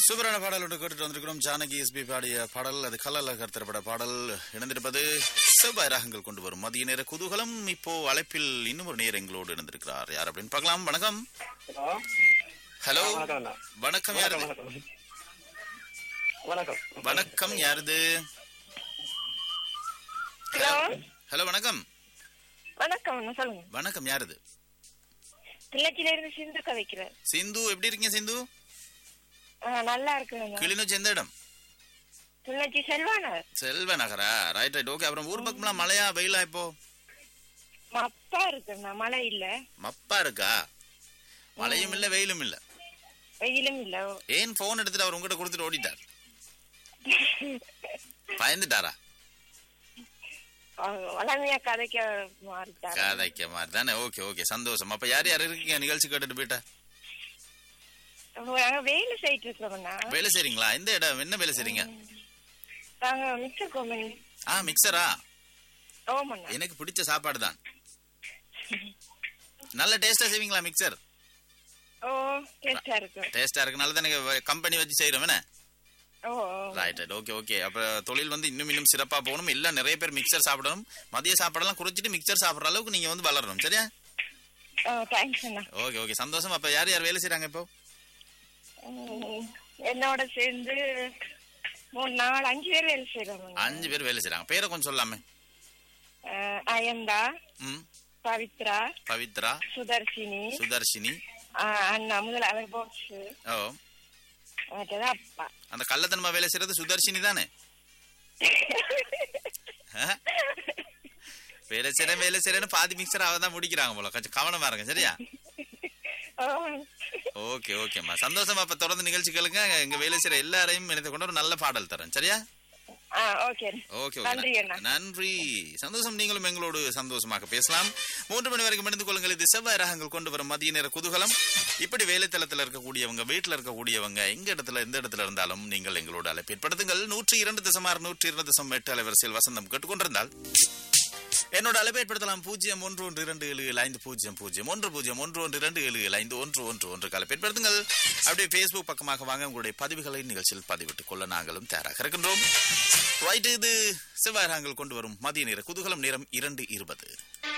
சூப்பரான பாடல் ஒன்று கேட்டுட்டு வந்திருக்கிறோம் ஜானகி எஸ்பி பாடிய பாடல் அது கல்லல கருத்தரப்பட பாடல் இணைந்திருப்பது செவ்வாய் ராகங்கள் கொண்டு வரும் மதிய நேர குதூகலம் இப்போ அழைப்பில் இன்னும் ஒரு நேரம் எங்களோடு இணைந்திருக்கிறார் யார் அப்படின்னு பார்க்கலாம் வணக்கம் ஹலோ ஹலோ வணக்கம் அண்ணா. வணக்கம் வணக்கம் யாருது வணக்கம் வணக்கம் வணக்கம் யாருது ஹலோ ஹலோ வணக்கம் வணக்கம் அண்ணா, சொல்லுங்க வணக்கம் யாருது கிளர்ச்சியில இருந்து சிந்து கதைக்கிறேன் சிந்து எப்படி இருக்கீங்க சிந்து நல்லா இருக்குங்க கிளிநொச்சி எந்த இடம் கிளர்ச்சி செல்வானார் செல்வ நகரா ரைட் ரைட் ஓகே அப்புறம் ஊர் பக்கம்லாம் மழையா வெயிலா இப்போ அப்பா இருக்குண்ணா மழை இல்ல மப்பா இருக்கா மழையும் இல்ல வெயிலும் இல்ல வெயிலும் இல்ல ஏன் போன் எடுத்துட்டு அவர் உங்ககிட்ட கொடுத்துட்டு ஓடிட்டார் பயந்துட்டாரா அவங்க வளமையா கதைக்க மாறிட்டாரு கதைக்க மாதிரி தானே ஓகே ஓகே சந்தோஷம் அப்ப யார் யார் இருக்கீங்க நிகழ்ச்சி கேட்டுட்டு போயிட்டா நாங்க வேலை செய்யிட்டு இருக்கிறோம்ண்ணா வேலை செய்றீங்களா எந்த இடம் என்ன வேலை செய்றீங்க நாங்க மிச்ச கோமன் ஆ மிக்சரா ஓமண்ணா எனக்கு பிடிச்ச சாப்பாடு தான் நல்ல டேஸ்டா செய்வீங்களா மிக்சர் ஓ டேஸ்டா இருக்கு டேஸ்டா இருக்கனால தான் எனக்கு கம்பெனி வச்சு செய்யறோம் என்ன oh right right okay okay அப்ப தொழில் வந்து இன்னும் இன்னும் சிறப்பா போகணும் இல்ல நிறைய பேர் மிக்சர் சாப்பிடணும் மதிய சாப்பாடெல்லாம் குறைச்சிட்டு மிக்சர் சாப்பிடுற அளவுக்கு நீங்க வந்து வளரணும் சரியா ஓ தேங்க்ஸ் அண்ணா ஓகே ஓகே சந்தோஷம் அப்ப யார் யார் வேலை செய்றாங்க இப்போ உம், என்னோட சேர்ந்து மூணு நாலு அஞ்சு பேர் வேலை செய்யறோம் அஞ்சு பேர் வேலை செய்றாங்க பேரை கொஞ்சம் சொல்லாமே அயந்தா ம் பவித்ரா பவித்ரா சுதர்ஷினி சுதர்ஷினி ஆஹ் அண்ணா முதலாளர் போஸ் ஓ மற்றது அப்பா அந்த கள்ளத்தனமா வேலை செய்யறது சுதர்ஷினி தானே ஆ? வேலை செய்யறேன் வேலை செய்யறேன்னு பாதி மிக்சர் அவ தான் முடிக்கிறாங்க போல கொஞ்சம் கவனமா இருங்க சரியா ஓ, ஓகே ஓகேம்மா சந்தோஷமா அப்ப தொடர்ந்து நிகழ்ச்சி கேளுங்க எங்க வேலை செய்யற எல்லாரையும் எனக்கு கொண்டு ஒரு நல்ல பாடல் தரேன் சரியா ஆ ஓகே ஓகே நன்றி ஓகே அண்ணா நன்றி சந்தோஷம் நீங்களும் எங்களோடு சந்தோஷமாக பேசலாம் மூன்று மணி வரைக்கும் இணைந்து கொள்ளுங்கள் இது செவ்வாய் ரகங்கள் கொண்டு வரும் மதிய நேர குதூகலம் இப்படி வேலைத்தளத்தில் இருக்கக்கூடியவங்க வீட்டில் இருக்கக்கூடியவங்க எங்க இடத்துல எந்த இடத்துல இருந்தாலும் நீங்கள் எங்களோட அழைப்பு ஏற்படுத்துங்கள் நூற்றி இரண்டு தசமாறு நூற்றி இரண்டு தசம் எட்டு அலைவரிசையில் வசந்தம் கேட்டுக்கொண்டிருந்தால் என்னோட அழைப்பை ஏற்படுத்தலாம் பூஜ்ஜியம் ஒன்று ஒன்று இரண்டு ஏழு ஏழு ஐந்து பூஜ்ஜியம் பூஜ்ஜியம் ஒன்று பூஜ்ஜியம் ஒன்று ஒன்று இரண்டு ஏழு ஏழு ஐந்து ஒன்று ஒன்று ஒன்று அழைப்பு ஏற்படுத்துங்கள் அப்படியே ஃபேஸ்புக் பக்கமாக வாங்க உங்களுடைய பதிவுகளை நிகழ்ச்சியில் பதிவிட்டுக் கொள்ள நாங்களும் தயாராக இருக்கின்றோம் ரைட் இது செவ்வாய் ராங்கள் கொண்டு வரும் மதிய நேர குதூகலம் நேரம் இரண்டு இருபது